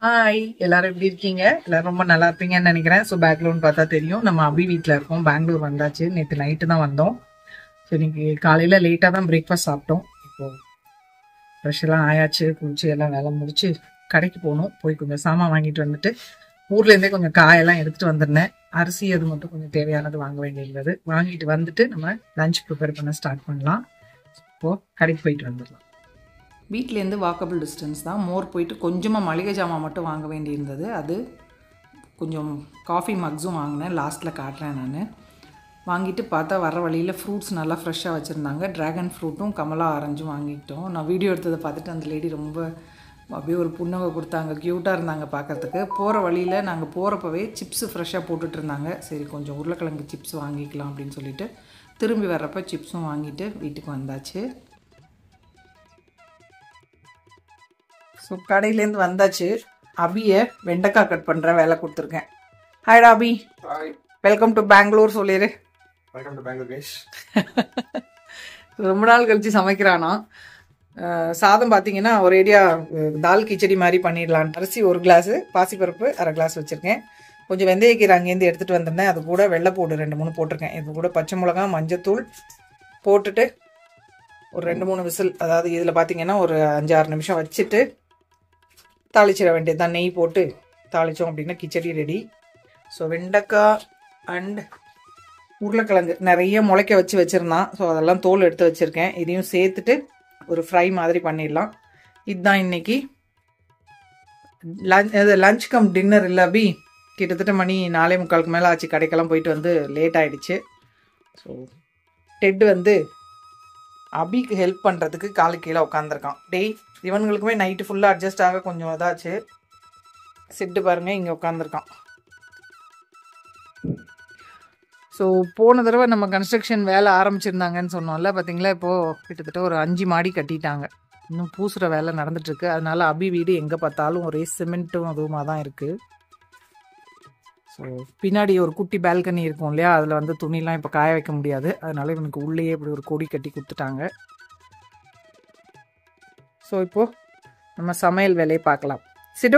hi எல்லாரும் எப்படி இருக்கீங்க எல்லாரும் ரொம்ப நல்லா இருப்பீங்கன்னு நினைக்கிறேன் ஸோ பேக்ரவுண்ட் பார்த்தா தெரியும் நம்ம அபி வீட்டில் இருக்கோம் பெங்களூர் வந்தாச்சு நேற்று நைட்டு தான் வந்தோம் ஸோ இன்னைக்கு காலையில் லேட்டாக தான் பிரேக்ஃபாஸ்ட் சாப்பிட்டோம் இப்போ ஃப்ரெஷ்ஷெல்லாம் ஆயாச்சு குளிச்சு எல்லாம் வேலை முடிச்சு கடைக்கு போகணும் போய் கொஞ்சம் சாமான் வாங்கிட்டு வந்துட்டு ஊர்லேருந்தே கொஞ்சம் காயெல்லாம் எடுத்துகிட்டு வந்திருந்தேன் அரிசி அது மட்டும் கொஞ்சம் தேவையானது வாங்க வேண்டியிருந்தது வாங்கிட்டு வந்துட்டு நம்ம லஞ்ச் ப்ரிப்பேர் பண்ண ஸ்டார்ட் பண்ணலாம் இப்போது கடைக்கு போயிட்டு வந்துடலாம் வீட்டிலேருந்து வாக்கபிள் டிஸ்டன்ஸ் தான் மோர் போயிட்டு கொஞ்சமாக மளிகை ஜாமான் மட்டும் வாங்க வேண்டியிருந்தது அது கொஞ்சம் காஃபி மக்ஸும் வாங்கினேன் லாஸ்ட்டில் காட்டுறேன் நான் வாங்கிட்டு பார்த்தா வர வழியில் ஃப்ரூட்ஸ் நல்லா ஃப்ரெஷ்ஷாக வச்சுருந்தாங்க ட்ராகன் ஃப்ரூட்டும் கமலா ஆரஞ்சும் வாங்கிட்டோம் நான் வீடியோ எடுத்ததை பார்த்துட்டு அந்த லேடி ரொம்ப அப்படியே ஒரு புன்னகை கொடுத்தாங்க க்யூட்டாக இருந்தாங்க பார்க்கறதுக்கு போகிற வழியில் நாங்கள் போகிறப்பவே சிப்ஸு ஃப்ரெஷ்ஷாக போட்டுட்டு இருந்தாங்க சரி கொஞ்சம் உருளைக்கிழங்கு சிப்ஸ் வாங்கிக்கலாம் அப்படின்னு சொல்லிட்டு திரும்பி வர்றப்ப சிப்ஸும் வாங்கிட்டு வீட்டுக்கு வந்தாச்சு ஸோ கடையிலேருந்து வந்தாச்சு அபியை வெண்டைக்காய் கட் பண்ணுற வேலை கொடுத்துருக்கேன் ஹாய்டா Abhi hi welcome to Bangalore சொல்லிடு வெல்கம் டு பெங்களூர் கைஸ் ரொம்ப நாள் கழிச்சு சமைக்கிறானா அஹ் சாதம் பார்த்தீங்கன்னா ஒரேடியா அஹ், தால் கிச்சடி மாதிரி பண்ணிடலாம் அரிசி ஒரு கிளாஸு பாசிப்பருப்பு அரை கிளாஸ் வச்சுருக்கேன் கொஞ்சம் வெந்தயக்கீரை அங்கேருந்து எடுத்துகிட்டு வந்திருந்தேன் அது கூட வெள்ளைப்பூடு ரெண்டு மூணு போட்டிருக்கேன் இது கூட பச்சை மிளகா மஞ்சத்தூள் போட்டுட்டு ஒரு ரெண்டு மூணு விசில் அதாவது இதில் பார்த்தீங்கன்னா ஒரு அஞ்சு ஆறு நிமிஷம் வச்சுட்டு தாளிச்சிட வேண்டியது தான் நெய் போட்டு தாளித்தோம் அப்படின்னா கிச்சடி ரெடி ஸோ வெண்டைக்காய் அண்ட் உருளைக்கிழங்கு நிறைய முளைக்க வச்சு வச்சுருந்தான் ஸோ அதெல்லாம் தோல் எடுத்து வச்சுருக்கேன் இதையும் சேர்த்துட்டு ஒரு ஃப்ரை மாதிரி பண்ணிடலாம் இதுதான் இன்னைக்கு லஞ்ச் இது லஞ்ச் கம் டின்னர் இல்லை அபி கிட்டத்தட்ட மணி நாலே முக்காலுக்கு மேலே ஆச்சு கடைக்கெல்லாம் போயிட்டு வந்து லேட் ஆயிடுச்சு ஸோ டெட் வந்து அபிக்கு ஹெல்ப் பண்ணுறதுக்கு காலு கீழே உட்காந்துருக்கான் டேய் இவனுங்களுக்குமே நைட்டு ஃபுல்லாக அட்ஜஸ்ட் ஆக கொஞ்சம் இதாச்சு சிட்டு பாருங்க இங்கே உட்காந்துருக்கான் ஸோ போன தடவை நம்ம கன்ஸ்ட்ரக்ஷன் வேலை ஆரம்பிச்சிருந்தாங்கன்னு சொன்னோம்ல பார்த்தீங்களா இப்போது கிட்டத்தட்ட ஒரு அஞ்சு மாடி கட்டிட்டாங்க இன்னும் பூசுகிற வேலை நடந்துட்டுருக்கு அதனால அபி வீடு எங்கே பார்த்தாலும் ஒரே சிமெண்ட்டும் அதுவுமா தான் இருக்குது ஸோ பின்னாடி ஒரு குட்டி பால்கனி இருக்கும் இல்லையா அதில் வந்து துணிலாம் இப்போ காய வைக்க முடியாது அதனால இவனுக்கு உள்ளேயே இப்படி ஒரு கொடி கட்டி கொடுத்துட்டாங்க ஸோ இப்போது நம்ம சமையல் வேலையை பார்க்கலாம் சிடு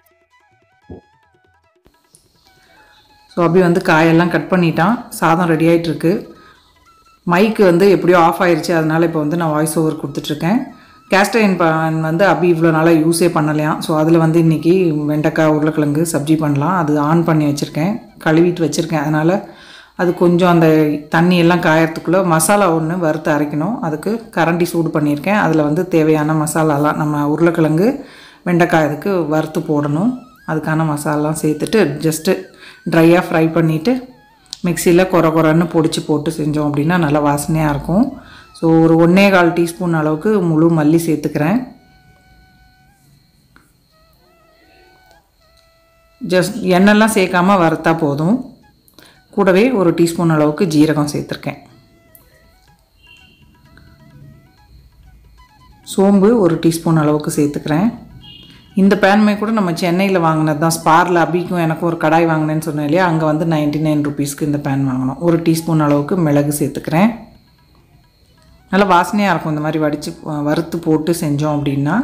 ஸோ அபி வந்து காயெல்லாம் கட் பண்ணிட்டான் சாதம் ரெடி ஆகிட்டுருக்கு மைக்கு வந்து எப்படியோ ஆஃப் ஆயிடுச்சு அதனால் இப்போ வந்து நான் வாய்ஸ் ஓவர் கொடுத்துட்ருக்கேன் கேஸ்டைன் பான் வந்து அபி இவ்வளோ நாளாக யூஸே பண்ணலையாம் ஸோ அதில் வந்து இன்றைக்கி வெண்டைக்காய் உருளைக்கிழங்கு சப்ஜி பண்ணலாம் அது ஆன் பண்ணி வச்சுருக்கேன் கழுவிட்டு வச்சுருக்கேன் அதனால் அது கொஞ்சம் அந்த தண்ணி எல்லாம் காயறதுக்குள்ளே மசாலா ஒன்று வறுத்து அரைக்கணும் அதுக்கு கரண்டி சூடு பண்ணியிருக்கேன் அதில் வந்து தேவையான மசாலாலாம் நம்ம உருளைக்கிழங்கு வெண்டைக்காய் அதுக்கு வறுத்து போடணும் அதுக்கான மசாலாலாம் சேர்த்துட்டு ஜஸ்ட்டு ட்ரையாக ஃப்ரை பண்ணிவிட்டு மிக்சியில் கொர கொரன்னு பொடிச்சு போட்டு செஞ்சோம் அப்படின்னா நல்லா வாசனையாக இருக்கும் ஸோ ஒரு ஒன்றே கால் டீஸ்பூன் அளவுக்கு முழு மல்லி சேர்த்துக்கிறேன் ஜஸ்ட் எண்ணெய்லாம் சேர்க்காம வறுத்தா போதும் கூடவே ஒரு டீஸ்பூன் அளவுக்கு ஜீரகம் சேர்த்துருக்கேன் சோம்பு ஒரு டீஸ்பூன் அளவுக்கு சேர்த்துக்கிறேன் இந்த பேன்மே கூட நம்ம சென்னையில் வாங்கினது தான் ஸ்பாரில் அபிக்கும் எனக்கும் ஒரு கடாய் வாங்கினேன்னு சொன்னேன் இல்லையா அங்கே வந்து நைன்டி நைன் ருபீஸ்க்கு இந்த பேன் வாங்கினோம் ஒரு டீஸ்பூன் அளவுக்கு மிளகு சேர்த்துக்கிறேன் நல்லா வாசனையாக இருக்கும் இந்த மாதிரி வடித்து வறுத்து போட்டு செஞ்சோம் அப்படின்னா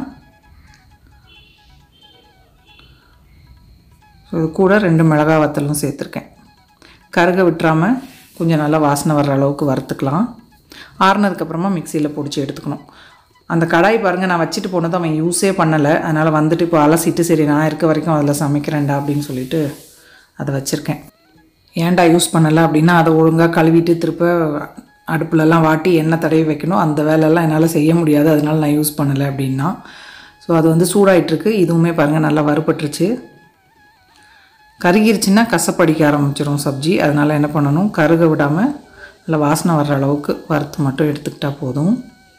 ஸோ இது கூட ரெண்டு மிளகா வத்தலும் சேர்த்துருக்கேன் கருக விட்டுறாமல் கொஞ்சம் நல்லா வாசனை வர்ற அளவுக்கு வறுத்துக்கலாம் ஆறுனதுக்கப்புறமா மிக்சியில் பிடிச்சி எடுத்துக்கணும் அந்த கடாய் பாருங்கள் நான் வச்சுட்டு போனது அவன் யூஸே பண்ணலை அதனால் வந்துட்டு இப்போ அலசிட்டு சரி நான் இருக்க வரைக்கும் அதில் சமைக்கிறேன்டா அப்படின்னு சொல்லிட்டு அதை வச்சுருக்கேன் ஏன்டா யூஸ் பண்ணலை அப்படின்னா அதை ஒழுங்காக கழுவிட்டு திருப்ப அடுப்புலலாம் வாட்டி எண்ணெய் தடவி வைக்கணும் அந்த வேலையெல்லாம் என்னால் செய்ய முடியாது அதனால நான் யூஸ் பண்ணலை அப்படின்னா ஸோ அது வந்து சூடாயிட்டிருக்கு இதுவுமே பாருங்கள் நல்லா வறுபட்டுருச்சு கருகிருச்சுன்னா கசப்படிக்க ஆரம்பிச்சிடும் சப்ஜி அதனால் என்ன பண்ணணும் கருக விடாமல் நல்லா வாசனை வர்ற அளவுக்கு வறுத்து மட்டும் எடுத்துக்கிட்டால் போதும்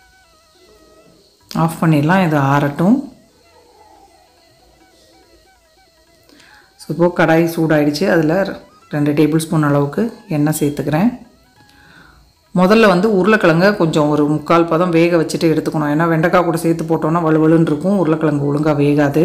ஆஃப் பண்ணிடலாம் இது ஆறட்டும் ஸோ இப்போது கடாய் சூடாயிடுச்சு அதில் ரெண்டு டேபிள் ஸ்பூன் அளவுக்கு எண்ணெய் சேர்த்துக்கிறேன் முதல்ல வந்து உருளைக்கிழங்க கொஞ்சம் ஒரு முக்கால் பதம் வேக வச்சுட்டு எடுத்துக்கணும் ஏன்னா வெண்டைக்காய் கூட சேர்த்து போட்டோன்னா வலுவலுன்னு இருக்கும் உருளைக்கிழங்கு ஒழுங்காக வேகாது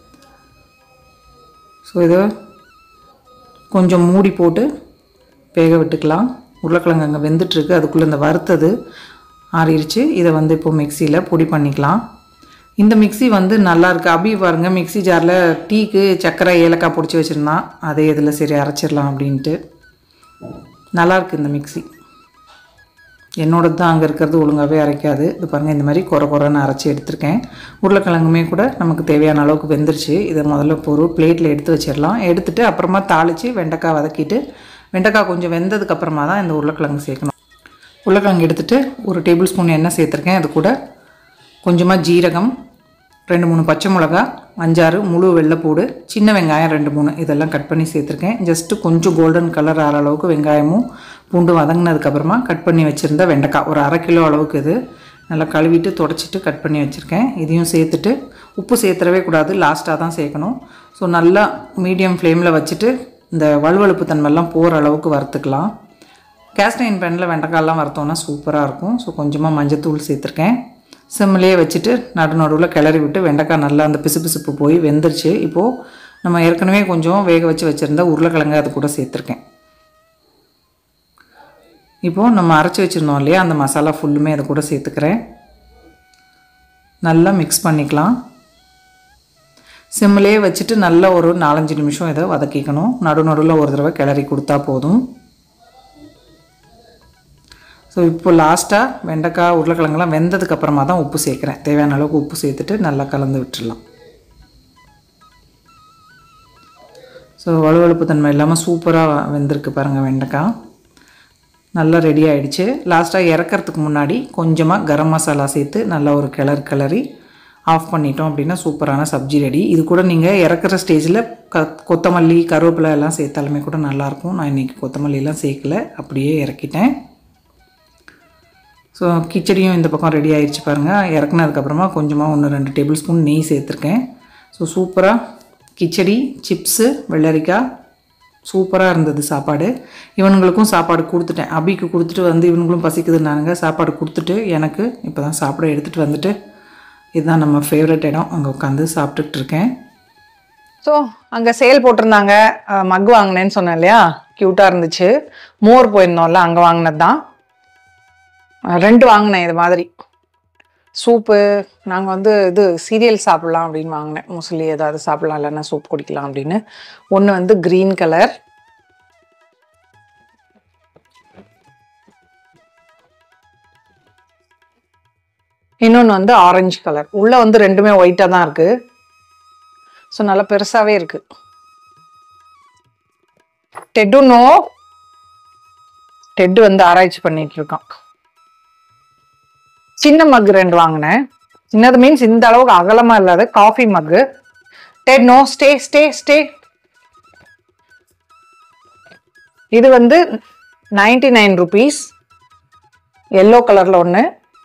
ஸோ இதை கொஞ்சம் மூடி போட்டு வேக விட்டுக்கலாம் உருளைக்கிழங்கு அங்கே வெந்துட்டுருக்கு அதுக்குள்ளே இந்த வறுத்தது ஆறிடுச்சு இதை வந்து இப்போ மிக்சியில் பொடி பண்ணிக்கலாம் இந்த மிக்ஸி வந்து நல்லா இருக்கு அபி பாருங்க மிக்ஸி ஜாரில் டீக்கு சர்க்கரை ஏலக்காய் பிடிச்சி வச்சுருந்தான் அதே இதில் சரி அரைச்சிடலாம் அப்படின்ட்டு நல்லா இருக்கு இந்த மிக்ஸி என்னோடது தான் அங்கே இருக்கிறது ஒழுங்காகவே அரைக்காது இது பாருங்கள் இந்த மாதிரி குறை குறைன்னு அரைச்சி எடுத்திருக்கேன் உருளைக்கிழங்குமே கூட நமக்கு தேவையான அளவுக்கு வெந்துருச்சு இதை முதல்ல இப்போ ஒரு பிளேட்டில் எடுத்து வச்சிடலாம் எடுத்துட்டு அப்புறமா தாளித்து வெண்டைக்காய் வதக்கிட்டு வெண்டைக்காய் கொஞ்சம் வெந்ததுக்கு அப்புறமா தான் இந்த உருளைக்கிழங்கு சேர்க்கணும் உருளைக்கிழங்கு எடுத்துட்டு ஒரு டேபிள் ஸ்பூன் எண்ணெய் சேர்த்துருக்கேன் அது கூட கொஞ்சமாக ஜீரகம் ரெண்டு மூணு பச்சை மிளகா அஞ்சாறு முழு வெள்ளைப்பூடு சின்ன வெங்காயம் ரெண்டு மூணு இதெல்லாம் கட் பண்ணி சேர்த்துருக்கேன் ஜஸ்ட்டு கொஞ்சம் கோல்டன் கலர் ஆகிற அளவுக்கு வெங்காயமும் பூண்டு வதங்கினதுக்கப்புறமா கட் பண்ணி வச்சுருந்த வெண்டைக்காய் ஒரு அரை கிலோ அளவுக்கு இது நல்லா கழுவிட்டு தொடச்சிட்டு கட் பண்ணி வச்சுருக்கேன் இதையும் சேர்த்துட்டு உப்பு சேர்த்துறவே கூடாது லாஸ்ட்டாக தான் சேர்க்கணும் ஸோ நல்லா மீடியம் ஃப்ளேமில் வச்சுட்டு இந்த வலுவழுப்பு தன்மைலாம் போகிற அளவுக்கு வறுத்துக்கலாம் கேஸ்டைன் பேனில் வெண்டைக்காயெல்லாம் வறுத்தோன்னா சூப்பராக இருக்கும் ஸோ கொஞ்சமாக மஞ்சத்தூள் சேர்த்துருக்கேன் சிம்மிலே வச்சுட்டு நடு நடுவில் கிளறி விட்டு வெண்டைக்காய் நல்லா அந்த பிசுபிசுப்பு போய் வெந்துருச்சு இப்போது நம்ம ஏற்கனவே கொஞ்சம் வேக வச்சு வச்சுருந்த உருளைக்கிழங்கு அது கூட சேர்த்துருக்கேன் இப்போது நம்ம அரைச்சி வச்சுருந்தோம் இல்லையா அந்த மசாலா ஃபுல்லுமே அது கூட சேர்த்துக்கிறேன் நல்லா மிக்ஸ் பண்ணிக்கலாம் சிம்மிலே வச்சுட்டு நல்லா ஒரு நாலஞ்சு நிமிஷம் இதை வதக்கிக்கணும் நடு நடுவில் ஒரு தடவை கிளறி கொடுத்தா போதும் ஸோ இப்போ லாஸ்ட்டாக வெண்டைக்காய் உருளைக்கிழங்குலாம் வெந்ததுக்கு அப்புறமா தான் உப்பு சேர்க்குறேன் தேவையான அளவுக்கு உப்பு சேர்த்துட்டு நல்லா கலந்து விட்டுடலாம் ஸோ வலுவழுப்பு தன்மை இல்லாமல் சூப்பராக வெந்திருக்கு பாருங்கள் வெண்டைக்காய் நல்லா ரெடி ஆயிடுச்சு லாஸ்ட்டாக இறக்கறதுக்கு முன்னாடி கொஞ்சமாக கரம் மசாலா சேர்த்து நல்லா ஒரு கிளறு கிளறி ஆஃப் பண்ணிட்டோம் அப்படின்னா சூப்பரான சப்ஜி ரெடி இது கூட நீங்கள் இறக்குற ஸ்டேஜில் க கொத்தமல்லி கருவேப்பிலை எல்லாம் சேர்த்தாலுமே கூட நல்லாயிருக்கும் நான் இன்றைக்கி கொத்தமல்லிலாம் சேர்க்கல அப்படியே இறக்கிட்டேன் ஸோ கிச்சடியும் இந்த பக்கம் ரெடி ஆயிடுச்சு பாருங்கள் இறக்குனதுக்கப்புறமா கொஞ்சமாக ஒன்று ரெண்டு டேபிள் ஸ்பூன் நெய் சேர்த்துருக்கேன் ஸோ சூப்பராக கிச்சடி சிப்ஸு வெள்ளரிக்காய் சூப்பராக இருந்தது சாப்பாடு இவனுங்களுக்கும் சாப்பாடு கொடுத்துட்டேன் அபிக்கு கொடுத்துட்டு வந்து இவனுங்களும் பசிக்குதுன்னானுங்க சாப்பாடு கொடுத்துட்டு எனக்கு இப்போ தான் சாப்பிட எடுத்துகிட்டு வந்துட்டு இதுதான் நம்ம ஃபேவரட் இடம் அங்கே உட்காந்து சாப்பிட்டுட்டு இருக்கேன் ஸோ அங்கே சேல் போட்டிருந்தாங்க மக் வாங்கினேன்னு சொன்னேன் இல்லையா க்யூட்டாக இருந்துச்சு மோர் போயிருந்தோம்ல அங்கே வாங்கினது தான் ரெண்டு வாங்கினேன் இது மாதிரி சூப்பு நாங்கள் வந்து இது சீரியல் சாப்பிட்லாம் அப்படின்னு வாங்கினேன் மோஸ்ட்லி ஏதாவது சாப்பிட்லாம் இல்லைன்னா சூப் குடிக்கலாம் அப்படின்னு ஒன்று வந்து க்ரீன் கலர் இன்னொன்று வந்து ஆரஞ்சு கலர் உள்ளே வந்து ரெண்டுமே ஒயிட்டாக தான் இருக்குது ஸோ நல்லா பெருசாகவே இருக்கு டெட்டு நோ டெட்டு வந்து ஆராய்ச்சி பண்ணிட்டு இருக்கான் சின்ன மக் ரெண்டு வாங்கினேன் சின்னது மீன்ஸ் இந்த அளவுக்கு அகலமா இல்லாத coffee mug dead no stay stay stay இது வந்து நைன்டி நைன் ருபீஸ் எல்லோ கலர்ல ஒன்று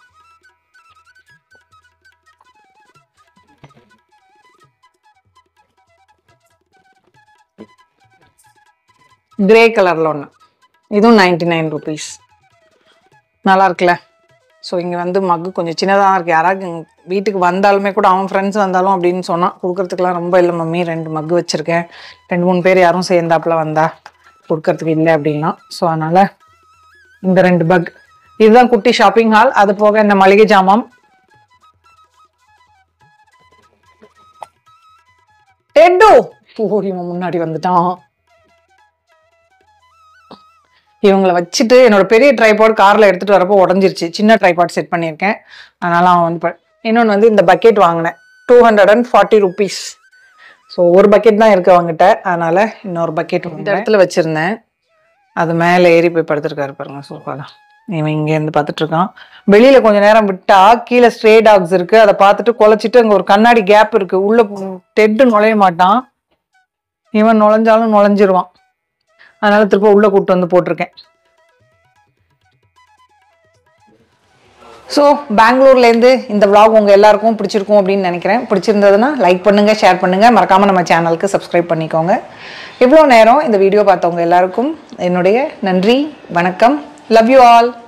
கிரே கலரில் ஒன்று இதுவும் நைன்டி நைன் ருபீஸ் நல்லா இருக்குல்ல ஸோ இங்கே வந்து மக்கு கொஞ்சம் சின்னதாக இருக்கு யாராவது இங்க வீட்டுக்கு வந்தாலுமே கூட அவன் ஃப்ரெண்ட்ஸ் வந்தாலும் அப்படின்னு சொன்னான் கொடுக்கறதுக்குலாம் ரொம்ப இல்லை மம்மி ரெண்டு மக்கு வச்சுருக்கேன் ரெண்டு மூணு பேர் யாரும் சேர்ந்தாப்புல வந்தா கொடுக்கறதுக்கு இல்லை அப்படின்னா ஸோ அதனால் இந்த ரெண்டு பக் இதுதான் குட்டி ஷாப்பிங் ஹால் அது போக இந்த மளிகை ஜாமான் டெட்டு ஓடி இவன் முன்னாடி வந்துட்டான் இவங்கள வச்சுட்டு என்னோட பெரிய ட்ரைபாட் கார்ல எடுத்துட்டு வரப்போ உடஞ்சிருச்சு சின்ன ட்ரைபாட் செட் பண்ணியிருக்கேன் அதனால அவன் வந்து ப- இன்னொன்னு வந்து இந்த பக்கெட் வாங்கினேன் two hundred and forty rupees so ஒரு பக்கெட் தான் இருக்கு அவங்ககிட்ட அதனால இன்னொரு பக்கெட் இந்த இடத்துல வச்சிருந்தேன் அது மேலே ஏறி போய் படுத்துருக்காரு பாருங்க சோஃபால இவன் இங்க இருந்து பார்த்துட்டு இருக்கான் வெளியில கொஞ்ச நேரம் விட்டா கீழே ஸ்ட்ரே டாக்ஸ் இருக்கு அதை பார்த்துட்டு குலைச்சிட்டு அங்க ஒரு கண்ணாடி கேப் இருக்கு உள்ள டெட்டு நுழைய மாட்டான் இவன் நுழைஞ்சாலும் நுழைஞ்சிருவான் அதனால திரும்ப உள்ள கூட்டு வந்து போட்டிருக்கேன் ஸோ பெங்களூர்லேருந்து இந்த vlog உங்க எல்லாருக்கும் பிடிச்சிருக்கும் அப்படின்னு நினைக்கிறேன் பிடிச்சிருந்ததுன்னா லைக் பண்ணுங்க ஷேர் பண்ணுங்க மறக்காம நம்ம சேனலுக்கு சப்ஸ்கிரைப் பண்ணிக்கோங்க இவ்வளோ நேரம் இந்த வீடியோ பார்த்தவங்க எல்லாருக்கும் என்னுடைய நன்றி வணக்கம் லவ் யூ ஆல்